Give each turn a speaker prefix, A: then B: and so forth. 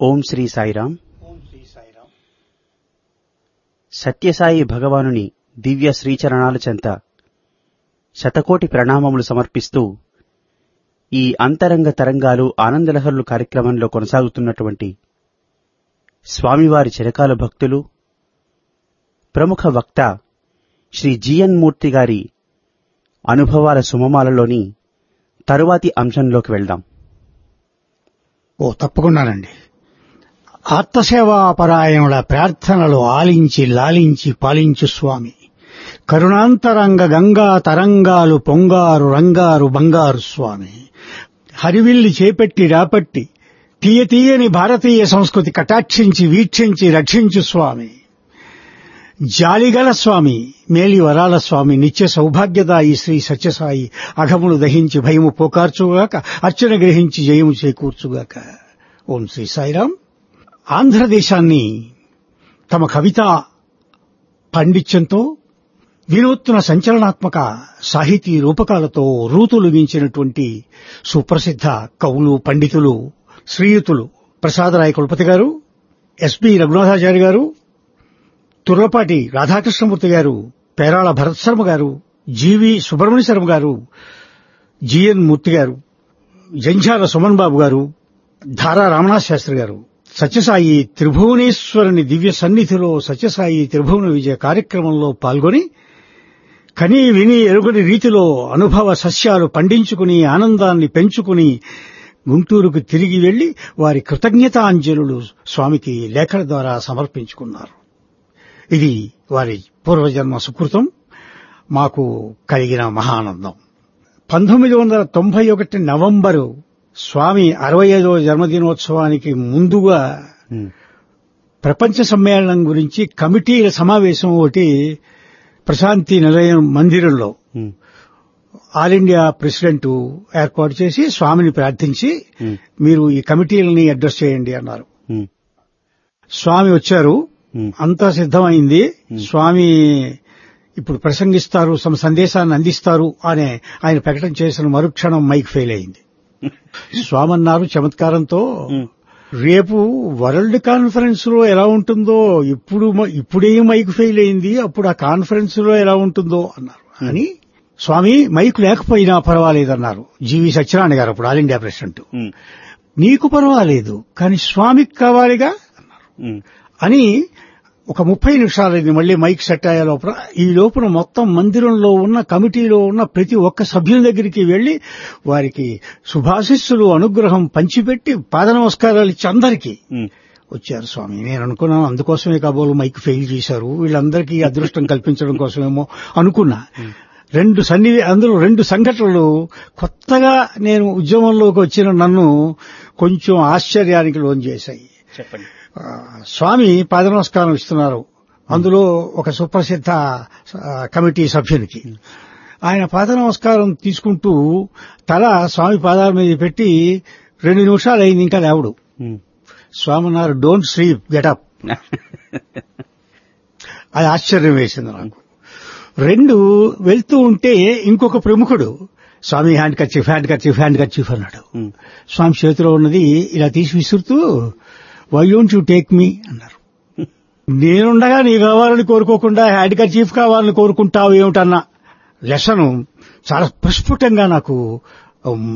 A: ఓం శ్రీ సాయిరాం సత్యసాయి భగవానుని దివ్య శ్రీచరణాల చెంత శతకోటి ప్రణామములు సమర్పిస్తూ ఈ అంతరంగ తరంగాలు ఆనందలహరులు కార్యక్రమంలో కొనసాగుతున్నటువంటి స్వామివారి చిరకాల భక్తులు ప్రముఖ వక్త శ్రీ జిఎన్ మూర్తి గారి అనుభవాల సుమమాలలోని తరువాతి అంశంలోకి వెళ్దాం
B: ఓ తప్పకుండానండి ఆత్మసేవాపరాయణుల ప్రార్థనలు ఆలించి లాలించి పాలించు స్వామి కరుణాంతరంగ గంగా తరంగాలు పొంగారు రంగారు బంగారు స్వామి హరివిల్లి చేపెట్టి రాపట్టి తీయ తీయని భారతీయ సంస్కృతి కటాక్షించి వీక్షించి రక్షించు స్వామి జాలిగల స్వామి మేలి వరాల స్వామి నిత్య సౌభాగ్యదాయి శ్రీ సత్యసాయి అఘములు దహించి భయము పోకార్చుగాక అర్చన గ్రహించి జయము చేకూర్చుగాక ఓం శ్రీ సాయిరాం ఆంధ్రదేశాన్ని తమ కవితా పాండిత్యంతో వినూత్న సంచలనాత్మక సాహితీ రూపకాలతో రూతులుగించినటువంటి సుప్రసిద్ధ కవులు పండితులు శ్రీయుతులు ప్రసాదరాయ కులపతి గారు ఎస్పి రఘునాథాచారి గారు తుర్లపాటి రాధాకృష్ణమూర్తి గారు పేరాళ భరత్ శర్మ గారు జీవి సుబ్రహ్మణ్య శర్మ గారు జిఎన్ మూర్తి గారు జంఝాల సుమన్ బాబు గారు ధారా రామనాథ్ శాస్త్రి గారు సత్యసాయి త్రిభువనేశ్వరుని దివ్య సన్నిధిలో సత్యసాయి త్రిభువన విజయ కార్యక్రమంలో పాల్గొని కని విని ఎరుగని రీతిలో అనుభవ సస్యాలు పండించుకుని ఆనందాన్ని పెంచుకుని గుంటూరుకు తిరిగి వెళ్లి వారి కృతజ్ఞతాంజలులు స్వామికి లేఖల ద్వారా సమర్పించుకున్నారు ఇది వారి పూర్వజన్మ సుకృతం మాకు కలిగిన మహానందం పంతొమ్మిది వందల తొంభై ఒకటి నవంబరు స్వామి అరవై ఐదవ జన్మదినోత్సవానికి ముందుగా ప్రపంచ సమ్మేళనం గురించి కమిటీల సమావేశం ఒకటి ప్రశాంతి నిలయం మందిరంలో ఆల్ ఇండియా ప్రెసిడెంట్ ఏర్పాటు చేసి స్వామిని ప్రార్థించి మీరు ఈ కమిటీలని అడ్రస్ చేయండి అన్నారు స్వామి వచ్చారు అంతా సిద్ధమైంది స్వామి ఇప్పుడు ప్రసంగిస్తారు తమ సందేశాన్ని అందిస్తారు అనే ఆయన ప్రకటన చేసిన మరుక్షణం మైక్ ఫెయిల్ అయింది స్వామి అన్నారు చమత్కారంతో రేపు వరల్డ్ కాన్ఫరెన్స్ లో ఎలా ఉంటుందో ఇప్పుడు ఇప్పుడే మైక్ ఫెయిల్ అయింది అప్పుడు ఆ కాన్ఫరెన్స్ లో ఎలా ఉంటుందో అన్నారు అని స్వామి మైక్ లేకపోయినా పర్వాలేదన్నారు జీవి సత్యనారాయణ గారు అప్పుడు ఆల్ ఇండియా ప్రెసిడెంట్ నీకు పర్వాలేదు కానీ స్వామికి కావాలిగా అన్నారు అని ఒక ముప్పై నిమిషాలైంది మళ్లీ మైక్ సెట్ అయ్యే లోపల ఈ లోపల మొత్తం మందిరంలో ఉన్న కమిటీలో ఉన్న ప్రతి ఒక్క సభ్యుని దగ్గరికి వెళ్లి వారికి శుభాశిస్సులు అనుగ్రహం పంచిపెట్టి పాద నమస్కారాలు ఇచ్చి అందరికీ వచ్చారు స్వామి నేను అనుకున్నాను అందుకోసమే కాబోలు మైక్ ఫెయిల్ చేశారు వీళ్ళందరికీ అదృష్టం కల్పించడం కోసమేమో అనుకున్నా రెండు సన్నిధి అందులో రెండు సంఘటనలు కొత్తగా నేను ఉద్యమంలోకి వచ్చిన నన్ను కొంచెం ఆశ్చర్యానికి లోన్ చేశాయి
A: చెప్పండి
B: స్వామి పాద నమస్కారం ఇస్తున్నారు అందులో ఒక సుప్రసిద్ధ కమిటీ సభ్యునికి ఆయన పాద నమస్కారం తీసుకుంటూ తల స్వామి పాదాల మీద పెట్టి రెండు నిమిషాలు అయింది ఇంకా లేవడు స్వామి అన్నారు డోంట్ స్లీప్ గెటప్ అది ఆశ్చర్యం వేసింది నాకు రెండు వెళ్తూ ఉంటే ఇంకొక ప్రముఖుడు Swami handkerchief handkerchief handkerchief అన్నాడు స్వామి చేతిలో ఉన్నది ఇలా తీసి విసురుతూ why don't you take me అన్నారు నేనుండగా నీ కావాలని కోరుకోకుండా హ్యాండ్ కర్చీఫ్ కావాలని కోరుకుంటావు ఏమిటన్న లెసను చాలా ప్రస్ఫుటంగా నాకు